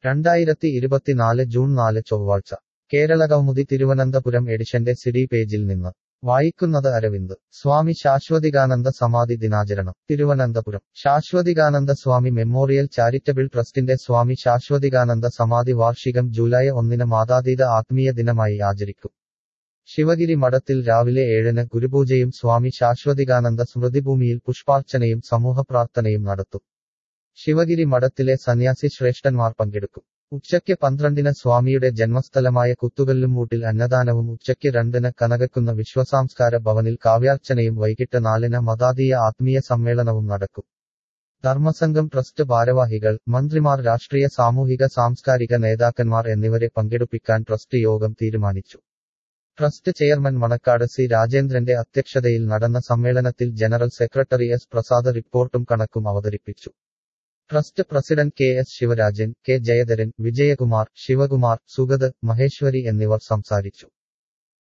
രണ്ടായിരത്തി ഇരുപത്തിനാല് ജൂൺ നാല് ചൊവ്വാഴ്ച കേരളകൗമുദി തിരുവനന്തപുരം എഡിഷന്റെ സിഡി പേജിൽ നിന്ന് വായിക്കുന്നത് അരവിന്ദ് സ്വാമി ശാശ്വതികാനന്ദ സമാധി ദിനാചരണം തിരുവനന്തപുരം ശാശ്വതികാനന്ദ സ്വാമി മെമ്മോറിയൽ ചാരിറ്റബിൾ ട്രസ്റ്റിന്റെ സ്വാമി ശാശ്വതികാനന്ദ സമാധി വാർഷികം ജൂലൈ ഒന്നിന് മാതാതീത ആത്മീയ ദിനമായി ആചരിക്കും ശിവഗിരി മഠത്തിൽ രാവിലെ ഏഴിന് ഗുരുപൂജയും സ്വാമി ശാശ്വതികാനന്ദ സ്മൃതിഭൂമിയിൽ പുഷ്പാർച്ചനയും സമൂഹപ്രാർത്ഥനയും നടത്തും ശിവഗിരി മഠത്തിലെ സന്യാസി ശ്രേഷ്ഠന്മാർ പങ്കെടുക്കും ഉച്ചയ്ക്ക് പന്ത്രണ്ടിന് സ്വാമിയുടെ ജന്മസ്ഥലമായ കുത്തുകല്ലുമൂട്ടിൽ അന്നദാനവും ഉച്ചയ്ക്ക് രണ്ടിന് കനകക്കുന്ന വിശ്വസാംസ്കാര ഭവനിൽ കാവ്യാർച്ചനയും വൈകിട്ട് നാലിന് മതാതീയ ആത്മീയ സമ്മേളനവും നടക്കും ധർമ്മസംഘം ട്രസ്റ്റ് ഭാരവാഹികൾ മന്ത്രിമാർ രാഷ്ട്രീയ സാമൂഹിക സാംസ്കാരിക നേതാക്കന്മാർ എന്നിവരെ പങ്കെടുപ്പിക്കാൻ ട്രസ്റ്റ് യോഗം തീരുമാനിച്ചു ട്രസ്റ്റ് ചെയർമാൻ മണക്കാട് സി രാജേന്ദ്രന്റെ അധ്യക്ഷതയിൽ നടന്ന സമ്മേളനത്തിൽ ജനറൽ സെക്രട്ടറി എസ് പ്രസാദ് റിപ്പോർട്ടും കണക്കും അവതരിപ്പിച്ചു trust president K S Sivarajan K Jayadharan Vijayakumar Sivakumar Sugath Maheswari എന്നിവർ സംസാരിച്ചു